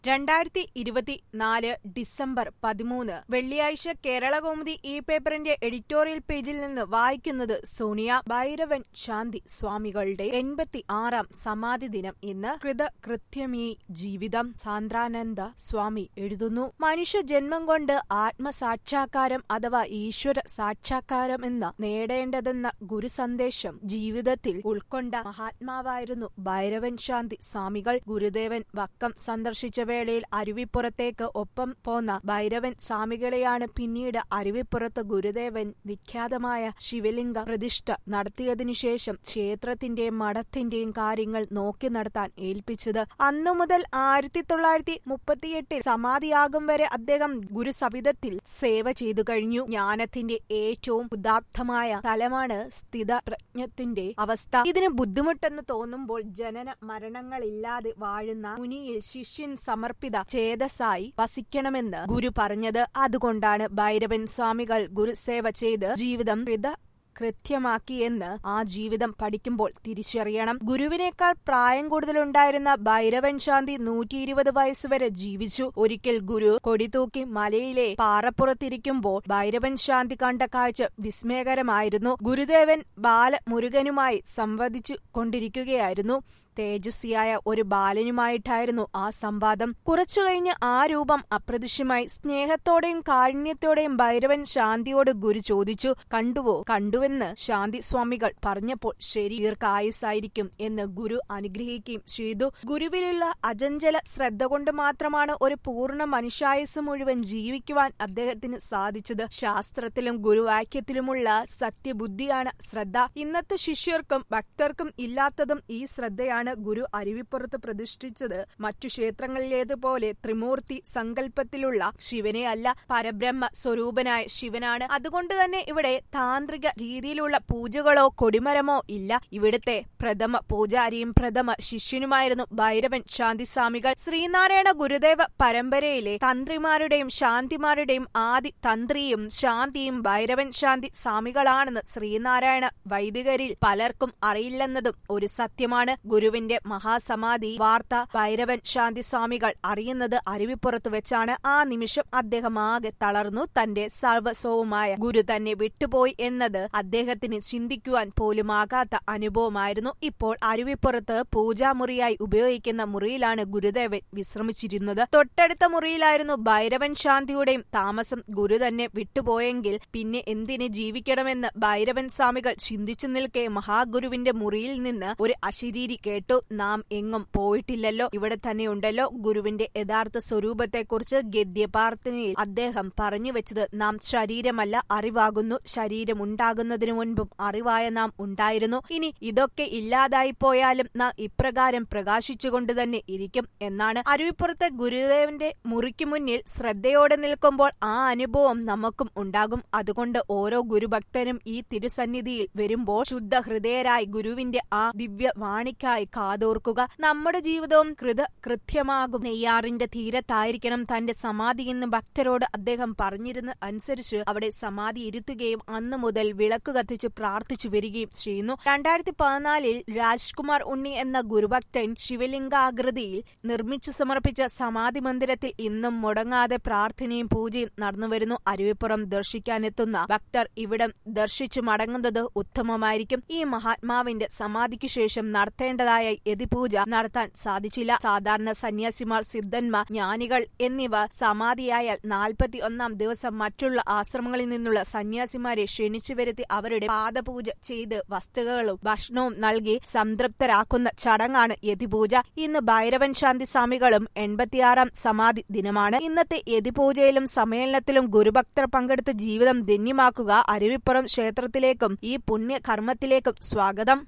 രണ്ടായിരത്തി ഇരുപത്തിനാല് ഡിസംബർ പതിമൂന്ന് വെള്ളിയാഴ്ച കേരളകൗമുദി ഈ പേപ്പറിന്റെ എഡിറ്റോറിയൽ പേജിൽ നിന്ന് വായിക്കുന്നത് സോണിയ ഭൈരവൻ ശാന്തി സ്വാമികളുടെ എൺപത്തി ആറാം സമാധി ദിനം ഇന്ന് കൃതകൃത്യമീ ജീവിതം സാന്ദ്രാനന്ദ സ്വാമി എഴുതുന്നു മനുഷ്യ ജന്മം കൊണ്ട് ആത്മസാക്ഷാത്കാരം അഥവാ ഈശ്വര സാക്ഷാത്കാരം എന്ന് നേടേണ്ടതെന്ന ഗുരുസന്ദേശം ജീവിതത്തിൽ ഉൾക്കൊണ്ട മഹാത്മാവായിരുന്നു ഭൈരവൻ ശാന്തി സ്വാമികൾ ഗുരുദേവൻ വക്കം സന്ദർശിച്ച വേളയിൽ അരുവിപ്പുറത്തേക്ക് ഒപ്പം പോന്ന ഭൈരവൻ സ്വാമികളെയാണ് പിന്നീട് അരുവിപ്പുറത്ത് ഗുരുദേവൻ വിഖ്യാതമായ ശിവലിംഗ പ്രതിഷ്ഠ നടത്തിയതിനു ശേഷം ക്ഷേത്രത്തിന്റെയും മഠത്തിന്റെയും കാര്യങ്ങൾ നോക്കി നടത്താൻ ഏൽപ്പിച്ചത് അന്നു മുതൽ ആയിരത്തി തൊള്ളായിരത്തി മുപ്പത്തിയെട്ടിൽ സമാധിയാകും വരെ അദ്ദേഹം ഗുരുസവിധത്തിൽ സേവ ചെയ്തു കഴിഞ്ഞു ജ്ഞാനത്തിന്റെ ഏറ്റവും ഉദാത്തമായ തലമാണ് സ്ഥിത പ്രജ്ഞത്തിന്റെ അവസ്ഥ ഇതിന് ബുദ്ധിമുട്ടെന്ന് തോന്നുമ്പോൾ ജനന മരണങ്ങളില്ലാതെ വാഴുന്ന മുനിയിൽ ശിഷ്യൻ സമർപ്പിത ചേതസായി വസിക്കണമെന്ന് ഗുരു പറഞ്ഞത് അതുകൊണ്ടാണ് ഭൈരവൻ സ്വാമികൾ ഗുരുസേവ ചെയ്ത് ജീവിതം കൃത കൃത്യമാക്കിയെന്ന് ആ ജീവിതം പഠിക്കുമ്പോൾ തിരിച്ചറിയണം ഗുരുവിനേക്കാൾ പ്രായം കൂടുതലുണ്ടായിരുന്ന ഭൈരവൻ ശാന്തി നൂറ്റി ഇരുപത് വയസ്സുവരെ ജീവിച്ചു ഒരിക്കൽ ഗുരു കൊടിതൂക്കി മലയിലെ പാറപ്പുറത്തിരിക്കുമ്പോൾ ഭൈരവൻ ശാന്തി കണ്ട കാഴ്ച വിസ്മയകരമായിരുന്നു ഗുരുദേവൻ ബാലമുരുകനുമായി സംവദിച്ചു കൊണ്ടിരിക്കുകയായിരുന്നു തേജസ്വിയായ ഒരു ബാലനുമായിട്ടായിരുന്നു ആ സംവാദം കുറച്ചു കഴിഞ്ഞ് ആ രൂപം അപ്രത്യക്ഷമായി സ്നേഹത്തോടെയും കാരുണ്യത്തോടെയും ഭൈരവൻ ശാന്തിയോട് ഗുരു ചോദിച്ചു കണ്ടുവോ കണ്ടുവെന്ന് ശാന്തി സ്വാമികൾ പറഞ്ഞപ്പോൾ ശരി ദീർഘായുസായിരിക്കും എന്ന് ഗുരു അനുഗ്രഹിക്കുകയും ചെയ്തു ഗുരുവിലുള്ള അജഞ്ചല ശ്രദ്ധ കൊണ്ട് മാത്രമാണ് ഒരു പൂർണ്ണ മനുഷ്യായുസ് മുഴുവൻ ജീവിക്കുവാൻ അദ്ദേഹത്തിന് സാധിച്ചത് ശാസ്ത്രത്തിലും ഗുരുവാക്യത്തിലുമുള്ള സത്യബുദ്ധിയാണ് ശ്രദ്ധ ഇന്നത്തെ ശിഷ്യർക്കും ഭക്തർക്കും ഇല്ലാത്തതും ഈ ശ്രദ്ധയാണ് ആണ് ഗുരു അരുവിപ്പുറത്ത് പ്രതിഷ്ഠിച്ചത് മറ്റു ക്ഷേത്രങ്ങളിലേതുപോലെ ത്രിമൂർത്തി സങ്കല്പത്തിലുള്ള ശിവനെ അല്ല പരബ്രഹ്മ സ്വരൂപനായ ശിവനാണ് അതുകൊണ്ട് തന്നെ ഇവിടെ താന്ത്രിക രീതിയിലുള്ള പൂജകളോ കൊടിമരമോ ഇല്ല ഇവിടുത്തെ പ്രഥമ പൂജാരിയും പ്രഥമ ശിഷ്യനുമായിരുന്നു ഭൈരവൻ ശാന്തിസ്വാമികൾ ശ്രീനാരായണ ഗുരുദേവ പരമ്പരയിലെ തന്ത്രിമാരുടെയും ശാന്തിമാരുടെയും ആദി തന്ത്രിയും ശാന്തിയും ഭൈരവൻ ശാന്തി സ്വാമികളാണെന്ന് ശ്രീനാരായണ വൈദികരിൽ പലർക്കും അറിയില്ലെന്നതും ഒരു സത്യമാണ് ഗുരുവിന്റെ മഹാസമാധി വാർത്ത ഭൈരവൻ ശാന്തി സ്വാമികൾ അറിയുന്നത് അരുവിപ്പുറത്ത് വെച്ചാണ് ആ നിമിഷം അദ്ദേഹം ആകെ തളർന്നു തന്റെ സർവസ്വവുമായ ഗുരു തന്നെ വിട്ടുപോയി എന്നത് അദ്ദേഹത്തിന് ചിന്തിക്കുവാൻ പോലുമാകാത്ത അനുഭവമായിരുന്നു ഇപ്പോൾ അരുവിപ്പുറത്ത് പൂജാമുറിയായി ഉപയോഗിക്കുന്ന മുറിയിലാണ് ഗുരുദേവൻ വിശ്രമിച്ചിരുന്നത് തൊട്ടടുത്ത മുറിയിലായിരുന്നു ഭൈരവൻ ശാന്തിയുടെയും താമസം ഗുരു തന്നെ വിട്ടുപോയെങ്കിൽ പിന്നെ എന്തിന് ജീവിക്കണമെന്ന് ഭൈരവൻ സ്വാമികൾ ചിന്തിച്ചു നിൽക്കെ മഹാഗുരുവിന്റെ മുറിയിൽ നിന്ന് ഒരു അശരീരി കേട്ടു നാം എങ്ങും പോയിട്ടില്ലല്ലോ ഇവിടെ തന്നെയുണ്ടല്ലോ ഗുരുവിന്റെ യഥാർത്ഥ സ്വരൂപത്തെക്കുറിച്ച് ഗദ്യപാർത്ഥനയിൽ അദ്ദേഹം പറഞ്ഞു വെച്ചത് നാം ശരീരമല്ല അറിവാകുന്നു ശരീരമുണ്ടാകുന്നതിനു മുൻപും അറിവായ നാം ഉണ്ടായിരുന്നു ഇനി ഇതൊക്കെ ഇല്ലാതായി പോയാലും നാം ഇപ്രകാരം പ്രകാശിച്ചുകൊണ്ട് തന്നെ ഇരിക്കും എന്നാണ് അരുവിപ്പുറത്തെ ഗുരുദേവന്റെ മുറിക്ക് മുന്നിൽ ശ്രദ്ധയോടെ നിൽക്കുമ്പോൾ ആ അനുഭവം നമുക്കും ഉണ്ടാകും അതുകൊണ്ട് ഓരോ ഗുരുഭക്തനും ഈ തിരുസന്നിധിയിൽ വരുമ്പോൾ ശുദ്ധ ഹൃദയരായി ഗുരുവിന്റെ ആ ദിവ്യ വാണിക്കായി കാതോർക്കുക നമ്മുടെ ജീവിതവും കൃത കൃത്യമാകും നെയ്യാറിന്റെ തീരത്തായിരിക്കണം തന്റെ സമാധി എന്ന് ഭക്തരോട് അദ്ദേഹം പറഞ്ഞിരുന്ന അനുസരിച്ച് അവിടെ സമാധി ഇരുത്തുകയും അന്നു മുതൽ വിളക്ക് കത്തിച്ച് പ്രാർത്ഥിച്ചു വരികയും ചെയ്യുന്നു രണ്ടായിരത്തി പതിനാലിൽ രാജ്കുമാർ ഉണ്ണി എന്ന ഗുരുഭക്തൻ ശിവലിംഗാകൃതിയിൽ നിർമ്മിച്ചു സമർപ്പിച്ച സമാധി മന്ദിരത്തിൽ ഇന്നും മുടങ്ങാതെ പ്രാർത്ഥനയും പൂജയും നടന്നുവരുന്നു അരുവിപ്പുറം ദർശിക്കാനെത്തുന്ന ഭക്തർ ഇവിടം ദർശിച്ചു മടങ്ങുന്നത് ഉത്തമമായിരിക്കും ഈ മഹാത്മാവിന്റെ സമാധിക്ക് ശേഷം നടത്തേണ്ടതായ യതിപൂജ നടത്താൻ സാധിച്ചില്ല സാധാരണ സന്യാസിമാർ സിദ്ധന്മാർ ജ്ഞാനികൾ എന്നിവ സമാധിയായാൽ നാൽപ്പത്തി ഒന്നാം ദിവസം മറ്റുള്ള ആശ്രമങ്ങളിൽ നിന്നുള്ള സന്യാസിമാരെ ക്ഷണിച്ചു വരുത്തി അവരുടെ പാദപൂജ ചെയ്ത് വസ്തുക്കളും ഭക്ഷണവും നൽകി സംതൃപ്തരാക്കുന്ന ചടങ്ങാണ് യതിപൂജ ഇന്ന് ഭൈരവൻ ശാന്തി സ്വാമികളും എൺപത്തിയാറാം സമാധി ദിനമാണ് ഇന്നത്തെ യതിപൂജയിലും സമ്മേളനത്തിലും ഗുരുഭക്തർ പങ്കെടുത്ത് ജീവിതം ധന്യമാക്കുക അരുവിപ്പുറം ക്ഷേത്രത്തിലേക്കും ഈ പുണ്യ കർമ്മത്തിലേക്കും സ്വാഗതം